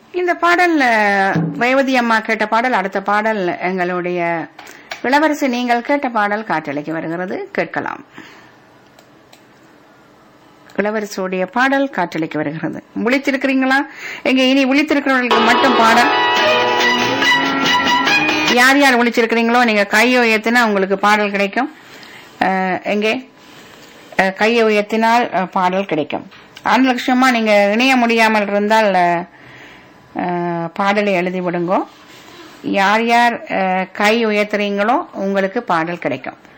இந்த பாடல் அஹ், ரேவதி அம்மா கேட்ட பாடல் அடுத்த பாடல் எங்களுடைய இளவரசி நீங்கள் கேட்ட பாடல் காற்றலைக்கு வருகிறது கேட்கலாம் இளவரசியுடைய பாடல் காற்றலைக்கு வருகிறது விழித்திருக்கிறீங்களா எங்க இனி விழித்திருக்கிறவர்களுக்கு மட்டும் பாடல் யார் யார் விழிச்சிருக்கிறீங்களோ நீங்க கையை உயர்த்தினா உங்களுக்கு பாடல் கிடைக்கும் அஹ், எங்கே அஹ், கையை உயர்த்தினால் அஹ், பாடல் கிடைக்கும் அனுலட்சமா நீங்க இணைய முடியாமல் இருந்தால் அஹ், அஹ், பாடலை எழுதி விடுங்கோ யார் யார் அஹ், கை உயர்த்துறீங்களோ உங்களுக்கு பாடல் கிடைக்கும்